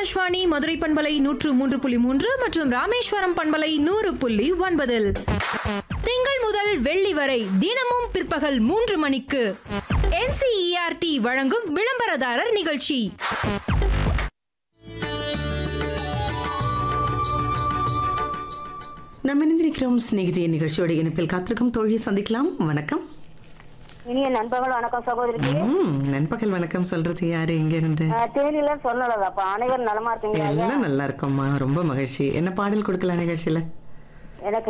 ஆகாஷ்வாணி மதுரை பண்பலை நூற்று மூன்று புள்ளி மூன்று மற்றும் ராமேஸ்வரம் பண்பலை நூறு புள்ளி ஒன்பதில் திங்கள் முதல் வெள்ளி வரை தினமும் பிற்பகல் மூன்று மணிக்கு என்சிஇஆர்டி வழங்கும் விளம்பரதாரர் நிகழ்ச்சி நம்ம இணைந்திருக்கிறோம் சிநேகிதிய நிகழ்ச்சியோட இணைப்பில் காத்திருக்கும் தோழியை சந்திக்கலாம் வணக்கம் இனிய நண்பர்கள் வணக்கம் சகோதரிக்கு ம் நண்பகல் வணக்கம் சொல்றது யாரு எங்க இருந்து அஹ், தேனியில சொன்னலதாப்பா அனைவரும் நலமா இருக்கீங்களா ஐயா? எல்லாம் நல்லா இருக்கோம்மா ரொம்ப மகிழ்ச்சி என்ன பாடல் கொடுக்கலாம் நிகழ்ச்சியில எனக்கு